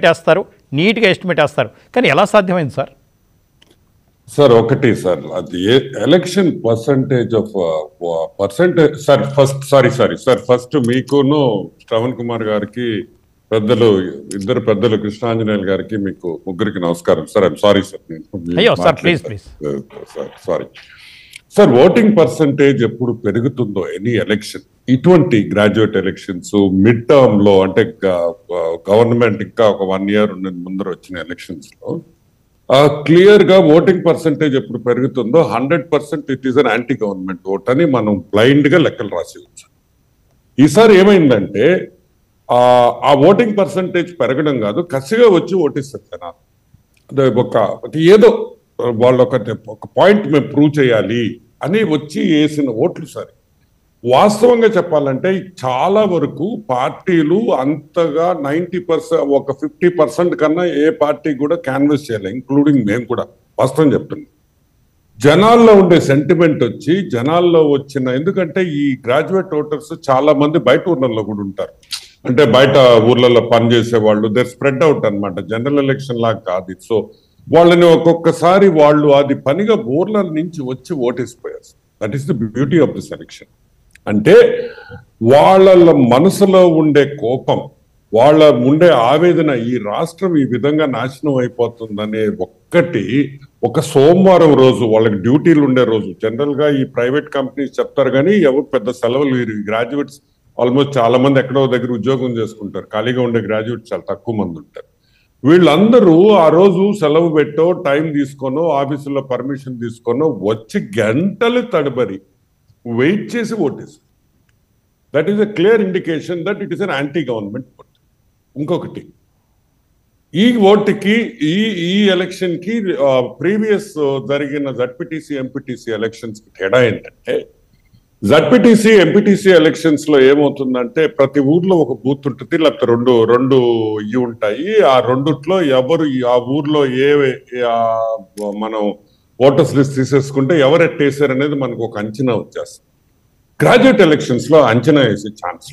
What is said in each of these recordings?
Estimate వేస్తారు నీట్గా estimate వేస్తారు కానీ ఎలా సాధ్యమైంది సార్ సార్ ఒకటి సార్ అది election percentage of percentage sir first sorry sorry sir first మీకును శ్రవణ్ కుమార్ గారికి పెద్దలు ఇద్దరు పెద్దలు కృష్ణాంజనేయులు గారికి మీకు ముగ్గురికి నమస్కారం సార్ ఐఎమ్ సారీ సార్ అయ్యో, sir, please, please. Sir sorry sir voting percentage ఎప్పుడు పెరుగుతుందో ఎనీ ఎలక్షన్ ఇటువంటి గ్రాడ్యుయేట్ ఎలక్షన్స్ మిడ్ టర్మ్ లో అంటే గవర్నమెంట్ ఇంకా ఒక వన్ ఇయర్ ముందర వచ్చిన ఎలక్షన్స్ లో క్లియర్ గా ఓటింగ్ పర్సంటేజ్ ఎప్పుడు పెరుగుతుందో hundred percent it is an anti government vote అని మనం బ్లైండ్ గా లెక్కలు రాసేయచ్చు ఈసారి ఏమైందంటే ఆ ఆ ఓటింగ్ పర్సంటేజ్ పెరగడం కాదు కసిగా వచ్చి ఓటిస్తారు జనాలు అదే ఒక ఒక ఏదో వాళ్ళు ఒక ఒక పాయింట్ మేము ప్రూవ్ చేయాలి అని వచ్చి వేసిన ఓట్లు సరే వాస్తవంగా చెప్పాలంటే చాలా వరకు పార్టీలు అంతగా నైంటీ పర్సెంట్ ఒక ఫిఫ్టీ పర్సెంట్ కన్నా ఏ పార్టీ కూడా క్యాన్వస్ చేయలేదు ఇంక్లూడింగ్ మేము కూడా వాస్తవం చెప్తున్నాం జనాల్లో ఉండే సెంటిమెంట్ వచ్చి జనాల్లో వచ్చిన ఎందుకంటే ఈ గ్రాడ్యుయేట్ ఓటర్స్ చాలా మంది బయట ఊర్లలో కూడా ఉంటారు అంటే బయట ఊర్లలో పనిచేసే వాళ్ళు దే స్ప్రెడ్ అవుట్ అన్నమాట జనరల్ ఎలక్షన్ లాగా కాదు సో వాళ్ళని ఒక్కొక్కసారి వాళ్ళు అది పనిగా ఊర్ల నుంచి వచ్చి ఓటేసిపోయారు that is the beauty of this election అంటే వాళ్ళ మనసులో ఉండే కోపం వాళ్ళ ఉండే ఆవేదన ఈ రాష్ట్రం ఈ విధంగా నాశనం అయిపోతుందనే ఒక్కటి ఒక సోమవారం రోజు వాళ్ళకి డ్యూటీలు ఉండే రోజు జనరల్ గా ఈ ప్రైవేట్ కంపెనీస్ చెప్తారు కానీ ఎవరు పెద్ద సెలవులు గ్రాడ్యుయేట్స్ ఆల్మోస్ట్ చాలా మంది ఎక్కడో దగ్గర ఉద్యోగం చేసుకుంటారు ఖాళీగా ఉండే గ్రాడ్యుయేట్స్ చాలా తక్కువ మంది ఉంటారు వీళ్ళందరూ ఆ రోజు సెలవు పెట్టో టైం తీసుకోనో ఆఫీసులో పర్మిషన్ తీసుకోనో వచ్చి గంటలు తడబడి వెయిట్ చేసి ఓటేసి that is a clear indication that it is an anti government vote ఇంకొకటి ఈ ఓటుకి ఈ ఈ ఎలక్షన్ కి ప్రీవియస్ జరిగిన జడ్పీటీసీ ఎంపీటీసీ ఎలక్షన్స్ కి తేడా ఏంటంటే జడ్పీటీసీ ఎంపీటీసీ ఎలక్షన్స్ లో ఏమవుతుందంటే ప్రతి ఊర్లో ఒక బూత్ ఉంటుంది లేకపోతే రెండు రెండు ఇవి ఉంటాయి ఆ రెండుట్లో ఎవరు ఈ- ఆ ఊర్లో ఏ ఆ, మనం ఓటర్స్ లిస్ట్ తీసేసుకుంటే ఎవరు ఎట్టేసారు అనేది మనకు ఒక అంచనా వచ్చేస్తుంది గ్రాడ్యుయేట్ ఎలక్షన్స్ లో అంచనా వేసే ఛాన్స్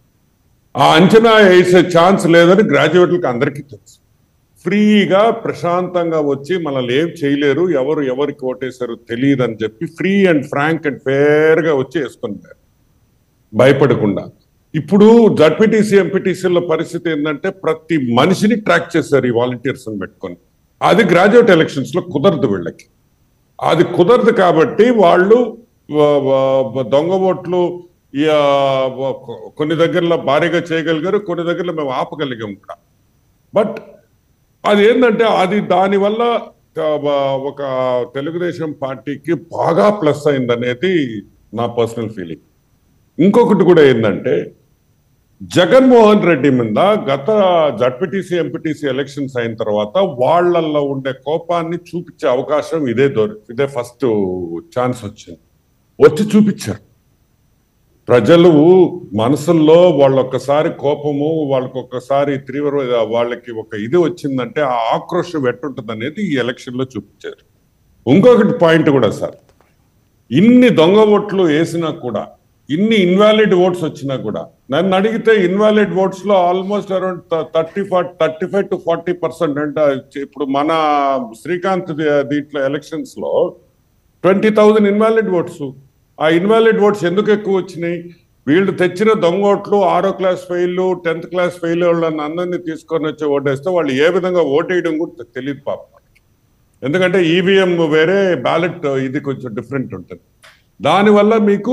ఆ అంచనా వేసే ఛాన్స్ లేదని గ్రాడ్యుయేట్లకు అందరికీ తెలుసు ఫ్రీగా ప్రశాంతంగా వచ్చి మనల్ని ఏం చేయలేరు ఎవరు ఎవరికి ఓటేశారు తెలియదు అని చెప్పి free and frank and fair గా వచ్చి వేసుకున్నారు భయపడకుండా ఇప్పుడు జడ్పీటీసీ ఎంపీటీసీల పరిస్థితి ఏంటంటే ప్రతి మనిషిని ట్రాక్ చేశారు ఈ వాలంటీర్స్ పెట్టుకొని అది గ్రాడ్యుయేట్ ఎలక్షన్స్ లో కుదరదు వీళ్ళకి అది కుదరదు కాబట్టి వాళ్ళు వ- వ- దొంగ ఓట్లు ఈ, ఆ, వ- కొన్ని దగ్గరలో భారీగా చేయగలిగారు కొన్ని దగ్గరలో మేము ఆపగలిగాం కూడా బట్ అది ఏంటంటే అది దానివల్ల ఆ, వ- ఒక తెలుగుదేశం పార్టీకి బాగా ప్లస్ అయిందనేది నా పర్సనల్ ఫీలింగ్ ఇంకొకటి కూడా ఏంటంటే జగన్మోహన్ రెడ్డి మీద గత జడ్పీటీసీ ఎంపీటీసీ ఎలక్షన్స్ అయిన తర్వాత వాళ్ళల్లో ఉండే కోపాన్ని చూపించే అవకాశం ఇదే దొరి ఇదే ఫస్ట్ ఛాన్స్ వచ్చింది వచ్చి చూపించారు ప్రజలు మనసుల్లో వాళ్ళొక్కసారి కోపము వాళ్ళకి ఒక్కసారి తీవ్ర వాళ్ళకి ఒక ఇది వచ్చిందంటే ఆ ఆక్రోషం ఎట్టుంటుంది అనేది ఈ ఎలక్షన్ లో చూపించారు ఇంకొకటి పాయింట్ కూడా సార్ ఇన్ని దొంగ ఓట్లు వేసినా కూడా ఇన్ని ఇన్వాలిడ్ ఓట్స్ వచ్చినా కూడా నన్ను అడిగితే ఇన్వాలిడ్ ఓట్స్ లో almost around thirty four thirty five to forty percent అంటే ఇప్పుడు మన శ్రీకాంత్ ది- దీంట్లో ఎలక్షన్స్ లో ట్వంటీ థౌజండ్ ఇన్వాలిడ్ ఓట్స్ ఆ ఇన్వాలిడ్ ఓట్స్ ఎందుకు ఎక్కువ వచ్చినాయి వీళ్ళు తెచ్చిన దొంగ ఓట్లు ఆరో class fail tenth class fail వాళ్ళని అందరినీ తీసుకొని వచ్చి ఓటేస్తే వాళ్ళు ఏ విధంగా ఓటేయడం కూడా తెలియదు పాప ఎందుకంటే ఈవీఎం వేరే బ్యాలెట్ ఇది కొంచెం డిఫరెంట్ ఉంటుంది దానివల్ల మీకు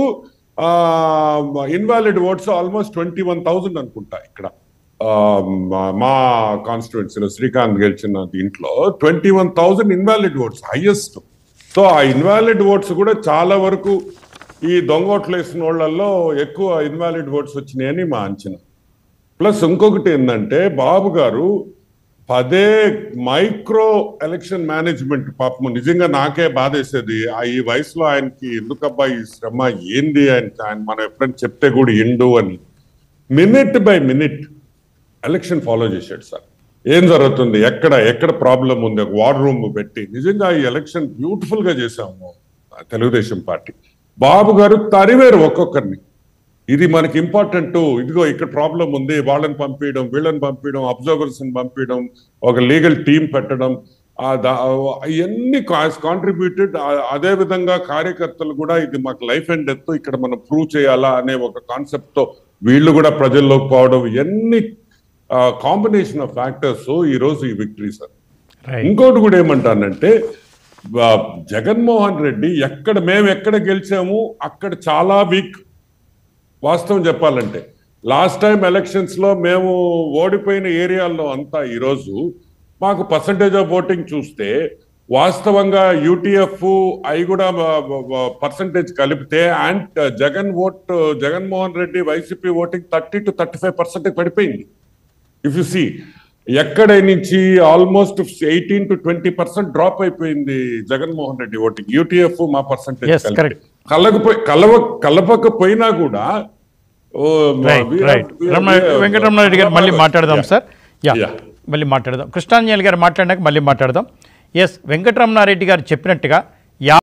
invalid votes almost twenty one thousand అనుకుంటా ఇక్కడ ఆ, మా- మా కాన్స్టిట్యున్సీలో శ్రీకాంత్ గెలిచిన దీంట్లో twenty one thousand invalid votes highest so ఆ ఇన్వాలిడ్ ఓట్స్ కూడా చాలా వరకు ఈ దొంగ ఓట్లు వేసిన వాళ్ళల్లో ఎక్కువ ఇన్వాలిడ్ ఓట్స్ వచ్చినాయని మా అంచనా ప్లస్ ఇంకొకటి ఏంటంటే బాబు గారు పదే మైక్రో ఎలక్షన్ మేనేజ్మెంట్ పాపం నిజంగా నాకే బాధేసేది ఆ ఈ వయసులో ఆయనకి ఎందుకబ్బా ఈ శ్రమ ఏంది ఆయన ఆయన మనం ఎప్పుడైనా చెప్తే కూడా ఎండు అని minute by minute election follow చేశాడు సార్ ఏం జరుగుతుంది ఎక్కడ ఎక్కడ ప్రాబ్లం ఉంది ఒక వార్ రూమ్ పెట్టి నిజంగా ఈ ఎలక్షన్ బ్యూటిఫుల్ గా చేశాము ఆ తెలుగుదేశం పార్టీ బాబు గారు తరివేరు ఒక్కొక్కరిని ఇది మనకి ఇంపార్టెంట్ ఇదిగో ఇక్కడ ప్రాబ్లం ఉంది వాళ్ళని పంపించడం వీళ్ళని పంపించడం అబ్జర్వర్స్ పంపించడం ఒక లీగల్ టీం పెట్టడం ఆ దా- అవన్నీ కాంట్రిబ్యూటెడ్ అదే విధంగా కార్యకర్తలు కూడా ఇది మాకు లైఫ్ అండ్ డెత్ ఇక్కడ మనం ప్రూవ్ చేయాలా అనే ఒక కాన్సెప్ట్ తో వీళ్ళు కూడా ప్రజల్లోకి పోవడం ఇవన్నీ కాంబినేషన్ ఆఫ్ ఫ్యాక్టర్స్ ఈ రోజు ఈ విక్టరీ సార్ రైట్ ఇంకోటి కూడా ఏమంటానంటే ఆ, జగన్మోహన్ రెడ్డి ఎక్కడ మేము ఎక్కడ గెలిచాము అక్కడ చాలా వీక్ వాస్తవం చెప్పాలంటే లాస్ట్ టైం ఎలక్షన్స్ లో మేము ఓడిపోయిన ఏరియాల్లో అంతా ఈరోజు మాకు పర్సంటేజ్ ఆఫ్ ఓటింగ్ చూస్తే వాస్తవంగా యూటీఎఫ్ అవి కూడా పర్సంటేజ్ కలిపితే and Jagan vote Jaganmohan Reddy YCP voting thirty two thirty five percent పడిపోయింది ఇఫ్ యు సి ఎక్కడ నుంచి almost eighteen to twenty percent drop అయిపోయింది జగన్మోహన్ రెడ్డి ఓటింగ్ యూటీఎఫ్ మా Yes, పర్సంటేజ్ correct. కలగపోయి కలవ కలపకపోయినా కూడా ఓ, మా- right we are- right we are- Ramana we are- Venkataramana Reddy గారు మళ్ళీ మాట్లాడదాం Yeah. Sir yeah Yeah. మళ్ళీ మాట్లాడదాం కృష్ణాంజలి గారు మాట్లాడినాక మళ్ళీ మాట్లాడదాం ఎస్ వెంకటరమణారెడ్డి గారు చెప్పినట్టుగా